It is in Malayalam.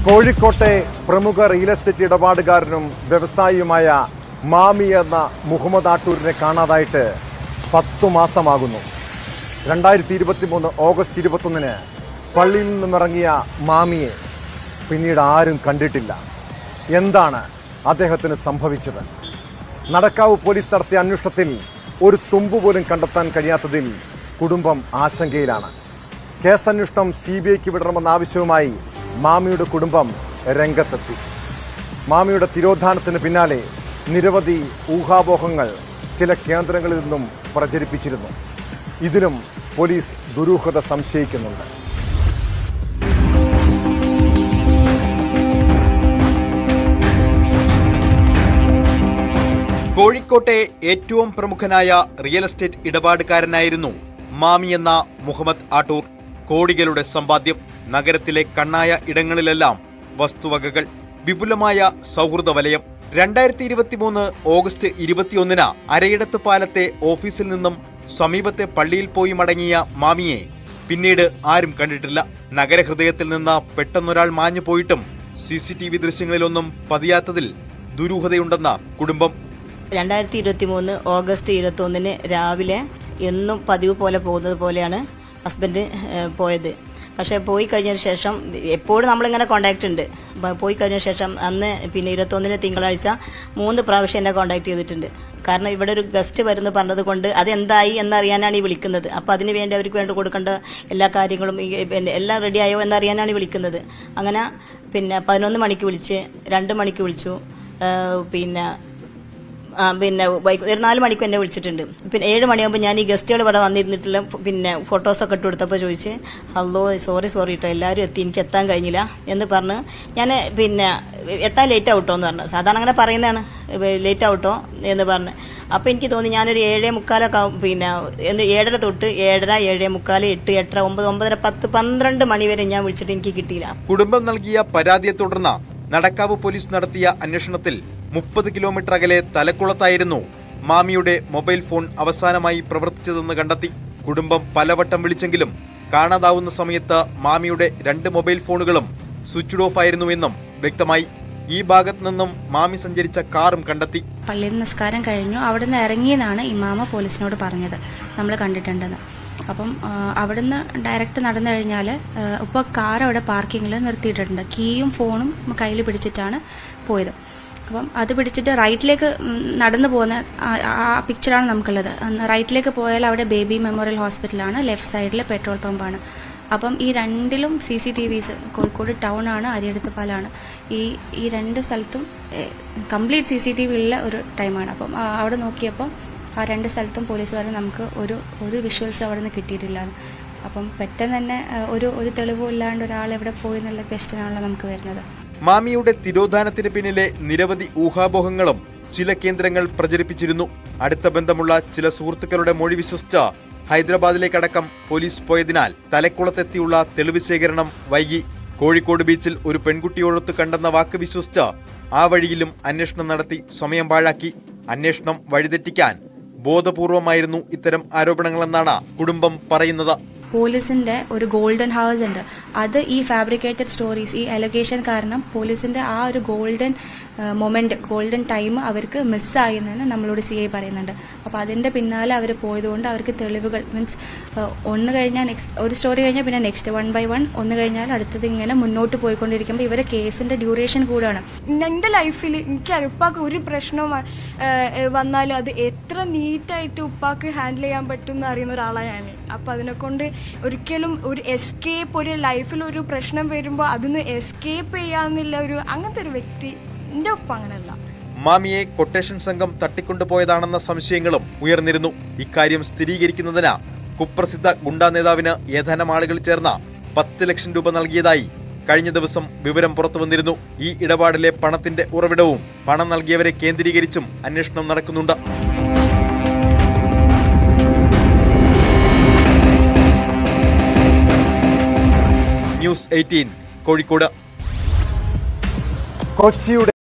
കോഴിക്കോട്ടെ പ്രമുഖ റിയൽ എസ്റ്റേറ്റ് ഇടപാടുകാരനും വ്യവസായിയുമായ മാമി എന്ന മുഹമ്മദ് ആട്ടൂരിനെ കാണാതായിട്ട് പത്തു മാസമാകുന്നു രണ്ടായിരത്തി ഇരുപത്തി മൂന്ന് ഓഗസ്റ്റ് ഇരുപത്തൊന്നിന് പള്ളിയിൽ നിന്നുമിറങ്ങിയ മാമിയെ പിന്നീട് ആരും കണ്ടിട്ടില്ല എന്താണ് അദ്ദേഹത്തിന് സംഭവിച്ചത് നടക്കാവ് പോലീസ് നടത്തിയ അന്വേഷണത്തിൽ ഒരു തുമ്പ് പോലും കണ്ടെത്താൻ കഴിയാത്തതിൽ കുടുംബം ആശങ്കയിലാണ് കേസന്വേഷണം സി ബി ഐക്ക് വിടണമെന്ന ആവശ്യവുമായി മാമിയുടെ കുടുംബം രംഗത്തെത്തി മാമിയുടെ തിരോധാനത്തിന് പിന്നാലെ നിരവധി ഊഹാപോഹങ്ങൾ ചില കേന്ദ്രങ്ങളിൽ നിന്നും പ്രചരിപ്പിച്ചിരുന്നു ഇതിലും പോലീസ് ദുരൂഹത സംശയിക്കുന്നുണ്ട് കോഴിക്കോട്ടെ ഏറ്റവും പ്രമുഖനായ റിയൽ എസ്റ്റേറ്റ് ഇടപാടുകാരനായിരുന്നു മാമി എന്ന മുഹമ്മദ് ആട്ടൂർ കോടികളുടെ സമ്പാദ്യം നഗരത്തിലെ കണ്ണായ ഇടങ്ങളിലെല്ലാം വസ്തുവകകൾ വിപുലമായ സൗഹൃദ വലയം രണ്ടായിരത്തി ഇരുപത്തിമൂന്ന് ഓഗസ്റ്റ് ഇരുപത്തിയൊന്നിന് അരയിടത്ത് പാലത്തെ ഓഫീസിൽ നിന്നും സമീപത്തെ പള്ളിയിൽ പോയി മടങ്ങിയ മാമിയെ പിന്നീട് ആരും കണ്ടിട്ടില്ല നഗരഹൃദയത്തിൽ നിന്ന് പെട്ടെന്നൊരാൾ മാഞ്ഞു പോയിട്ടും സി സി ടി വി ദൃശ്യങ്ങളിലൊന്നും പതിയാത്തതിൽ ദുരൂഹതയുണ്ടെന്ന കുടുംബം രണ്ടായിരത്തി ഇരുപത്തി മൂന്ന് ഓഗസ്റ്റ് ഇരുപത്തി ഒന്നിന് രാവിലെ എന്നും പതിവ് പോലെ പോകുന്നത് പോലെയാണ് ഹസ്ബൻഡ് ഏഹ്, പോയത് പക്ഷേ പോയി കഴിഞ്ഞതിന് ശേഷം എപ്പോഴും നമ്മളിങ്ങനെ കോണ്ടാക്ട് ഉണ്ട് ബ- പോയി കഴിഞ്ഞ ശേഷം അന്ന് പിന്നെ ഇരുപത്തൊന്നിന് തിങ്കളാഴ്ച മൂന്ന് പ്രാവശ്യം എന്നെ കോണ്ടാക്ട് ചെയ്തിട്ടുണ്ട് കാരണം ഇവിടെ ഒരു ഗസ്റ്റ് വരുന്നു പറഞ്ഞത് കൊണ്ട് അതെന്തായി എന്നറിയാനാണ് ഈ വിളിക്കുന്നത് അപ്പോൾ അതിന് വേണ്ടി അവർക്ക് വേണ്ടി കൊടുക്കേണ്ട എല്ലാ കാര്യങ്ങളും ഈ പിന്നെ എല്ലാം റെഡിയായോ എന്നറിയാനാണ് ഈ വിളിക്കുന്നത് അങ്ങനെ പിന്നെ പതിനൊന്ന് മണിക്ക് വിളിച്ച് രണ്ട് മണിക്ക് വിളിച്ചു ഏഹ്, പിന്നെ ആ, പിന്നെ വൈകു- ഒരു നാല് മണിക്ക് എന്നെ വിളിച്ചിട്ടുണ്ട് പിന്നെ ഏഴ് മണിയാകുമ്പോൾ ഞാൻ ഈ ഗസ്റ്റുകൾ ഇവിടെ വന്നിരുന്നിട്ടുള്ള ഫ- പിന്നെ ഫോട്ടോസൊക്കെ ഇട്ട് കൊടുത്തപ്പോൾ ചോദിച്ച് ഹലോ സോറി സോറി കേട്ടോ എല്ലാവരും എത്തി എനിക്ക് എത്താൻ കഴിഞ്ഞില്ല എന്ന് പറഞ്ഞ് ഞാൻ പിന്നെ എത്താൻ ലേറ്റ് ആവട്ടോ എന്ന് പറഞ്ഞു സാധാരണ അങ്ങനെ പറയുന്നതാണ് ലേറ്റ് ആവട്ടോ എന്ന് പറഞ്ഞ് അപ്പോൾ എനിക്ക് തോന്നി ഞാനൊരു ഏഴേ മുക്കാലൊക്കെ ആവും പിന്നെ എന്ന് ഏഴര തൊട്ട് ഏഴര ഏഴേ മുക്കാൽ എട്ട് എട്ടര ഒമ്പത് ഒമ്പതര പത്ത് പന്ത്രണ്ട് മണി വരെ ഞാൻ വിളിച്ചിട്ട് എനിക്ക് കിട്ടിയില്ല കുടുംബം നൽകിയ പരാതിയെ തുടർന്ന് നടക്കാവ് പോലീസ് നടത്തിയ അന്വേഷണത്തിൽ മുപ്പത് കിലോമീറ്റർ അകലെ തലക്കുളത്തായിരുന്നു മാമിയുടെ മൊബൈൽ ഫോൺ അവസാനമായി പ്രവർത്തിച്ചതെന്ന് കണ്ടെത്തി കുടുംബം പലവട്ടം വിളിച്ചെങ്കിലും കാണാതാവുന്ന സമയത്ത് മാമിയുടെ രണ്ട് മൊബൈൽ ഫോണുകളും സ്വിച്ച്ഡ് ഓഫ് ആയിരുന്നുവെന്നും വ്യക്തമായി ഈ ഭാഗത്ത് നിന്നും മാമി സഞ്ചരിച്ച കാറും കണ്ടെത്തി പള്ളിയിൽ നിസ്കാരം കഴിഞ്ഞു അവിടെ നിന്ന് ഇറങ്ങിയെന്നാണ് ഇമാമ പോലീസിനോട് പറഞ്ഞത് നമ്മൾ കണ്ടിട്ടുണ്ടെന്ന് അപ്പം ആ, അവിടുന്ന് ഡയറക്റ്റ് നടന്നു കഴിഞ്ഞാൽ ഇപ്പോൾ കാർ അവിടെ പാർക്കിങ്ങിൽ നിർത്തിയിട്ടുണ്ട് കീയും ഫോണും കയ്യിൽ പിടിച്ചിട്ടാണ് പോയത് അപ്പം അത് പിടിച്ചിട്ട് റൈറ്റിലേക്ക് ഉം, നടന്നു പോകുന്ന ആ- ആ പിക്ചറാണ് നമുക്കുള്ളത് അന്ന് റൈറ്റിലേക്ക് പോയാൽ അവിടെ ബേബി മെമ്മോറിയൽ ഹോസ്പിറ്റലാണ് ലെഫ്റ്റ് സൈഡിൽ പെട്രോൾ പമ്പാണ് അപ്പം ഈ രണ്ടിലും C C T Vs Kozhikode town ആണ് അരിയടുത്ത് പാലാണ് ഈ ഈ രണ്ട് സ്ഥലത്തും complete C C T V ഉള്ള ഒരു ടൈമാണ് അപ്പം ആ, അവിടെ നോക്കിയപ്പോൾ ആ രണ്ട് സ്ഥലത്തും പോലീസ് പറഞ്ഞ് നമുക്ക് ഒരു ഒരു വിഷ്വൽസ് അവിടെ നിന്ന് കിട്ടിയിട്ടില്ല അപ്പം പെട്ടെന്ന് തന്നെ ആ, ഒരു ഒരു തെളിവും ഇല്ലാണ്ട് ഒരാൾ എവിടെ പോയി എന്നുള്ള ക്വസ്റ്റ്യനാണല്ലോ നമുക്ക് വരുന്നത് മാമിയുടെ തിരോധാനത്തിന് പിന്നിലെ നിരവധി ഊഹാപോഹങ്ങളും ചില കേന്ദ്രങ്ങൾ പ്രചരിപ്പിച്ചിരുന്നു അടുത്ത ബന്ധമുള്ള ചില സുഹൃത്തുക്കളുടെ മൊഴി വിശ്വസിച്ച് ഹൈദരാബാദിലേക്കടക്കം പോലീസ് പോയതിനാൽ തലക്കുളത്തെത്തിയുള്ള തെളിവ് ശേഖരണം വൈകി കോഴിക്കോട് ബീച്ചിൽ ഒരു പെൺകുട്ടിയോടൊത്ത് കണ്ടെന്ന വാക്ക് വിശ്വസിച്ച് ആ വഴിയിലും അന്വേഷണം നടത്തി സമയം പാഴാക്കി അന്വേഷണം വഴിതെറ്റിക്കാൻ ബോധപൂർവമായിരുന്നു ഇത്തരം ആരോപണങ്ങളെന്നാണ് കുടുംബം പറയുന്നത് പോലീസിന്റെ ഒരു ഗോൾഡൻ ഹവേഴ്സ് ഉണ്ട് അത് ഈ ഫാബ്രിക്കേറ്റഡ് സ്റ്റോറീസ് ഈ അലഗേഷൻ കാരണം പോലീസിന്റെ ആ ഒരു ഗോൾഡൻ മൊമെന്റ് ഗോൾഡൻ ടൈം അവർക്ക് മിസ്സായി എന്ന് നമ്മളോട് സി ഐ പറയുന്നുണ്ട് അപ്പോൾ അതിന്റെ പിന്നാലെ അവർ പോയതുകൊണ്ട് അവർക്ക് തെളിവുകൾ മീൻസ് ഒന്ന് കഴിഞ്ഞാൽ നെക്സ്റ്റ് ഒരു സ്റ്റോറി കഴിഞ്ഞാൽ പിന്നെ നെക്സ്റ്റ് വൺ ബൈ വൺ ഒന്ന് കഴിഞ്ഞാൽ അടുത്തത് ഇങ്ങനെ മുന്നോട്ട് പോയിക്കൊണ്ടിരിക്കുമ്പോൾ ഇവരെ കേസിന്റെ ഡ്യൂറേഷൻ കൂടാണ് എൻ്റെ ലൈഫിൽ എനിക്ക് ഉപ്പാക്ക് ഒരു പ്രശ്നം വന്നാലും അത് എത്ര നീറ്റായിട്ട് ഉപ്പാക്ക് ഹാൻഡിൽ ചെയ്യാൻ പറ്റും എന്ന് അറിയുന്ന ഒരാളാണ് ഞാൻ അപ്പം അതിനെക്കൊണ്ട് ഒരിക്കലും ഒരു എസ്കേപ്പ് ഒരു ലൈഫിൽ ഒരു പ്രശ്നം വരുമ്പോൾ അതിന്ന് എസ്കേപ്പ് ചെയ്യാന്നുള്ള ഒരു അങ്ങനത്തെ ഒരു വ്യക്തി എൻ്റെ ഉപ്പ അങ്ങനല്ല മാമിയെ കൊട്ടേഷൻ സംഘം തട്ടിക്കൊണ്ടുപോയതാണെന്ന സംശയങ്ങളും ഉയർന്നിരുന്നു ഇക്കാര്യം സ്ഥിരീകരിക്കുന്നതിന് കുപ്രസിദ്ധ ഗുണ്ടാ നേതാവിന് ഏതാനും ആളുകൾ ചേർന്ന പത്ത് ലക്ഷം രൂപ നൽകിയതായി കഴിഞ്ഞ ദിവസം വിവരം പുറത്തു വന്നിരുന്നു ഈ ഇടപാടിലെ പണത്തിന്റെ ഉറവിടവും പണം നൽകിയവരെ കേന്ദ്രീകരിച്ചും അന്വേഷണം നടക്കുന്നുണ്ട് ന്യൂസ് എയ്റ്റീൻ കോഴിക്കോട് കൊച്ചിയുടെ